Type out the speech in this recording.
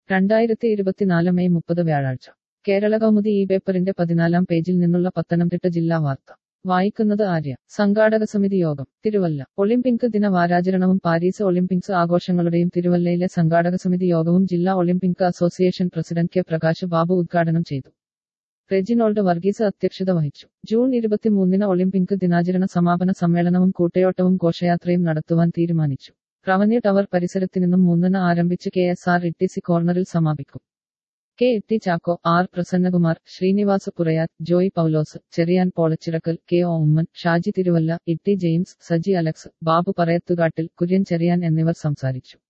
രണ്ടായിരത്തി ഇരുപത്തിനാല് മെയ് മുപ്പത് വ്യാഴാഴ്ച കേരള കൗമുദി ഈ പേപ്പറിന്റെ പതിനാലാം പേജിൽ നിന്നുള്ള പത്തനംതിട്ട ജില്ലാ വാർത്ത വായിക്കുന്നത് ആര്യ സംഘാടക സമിതി യോഗം തിരുവല്ല ഒളിമ്പിക് ദിന വാരാചരണവും പാരീസ് ഒളിമ്പിക്സ് ആഘോഷങ്ങളുടെയും തിരുവല്ലയിലെ സംഘാടക സമിതി യോഗവും ജില്ലാ Olympic association president K Prakash Babu ഉദ്ഘാടനം ചെയ്തു റെജിനോൾഡ് വർഗീസ് അധ്യക്ഷത വഹിച്ചു ജൂൺ ഇരുപത്തിമൂന്നിന് ഒളിമ്പിക് ദിനാചരണ സമാപന സമ്മേളനവും കൂട്ടയോട്ടവും ഘോഷയാത്രയും നടത്തുവാൻ തീരുമാനിച്ചു റവന്യൂ ടവർ പരിസരത്ത് നിന്നും മൂന്നിന് ആരംഭിച്ച് കെ എസ് ആർ ഇട്ടിസി കോർണറിൽ സമാപിക്കും K Itty Chacko R Prasannakumar Srinivasa Purayar Joy Paulose Cherian Polachirackal K O Oommen Shaji Thiruvalla Itty James Saji Alex Babu Parayathukattil Kurian Cherian എന്നിവർ സംസാരിച്ചു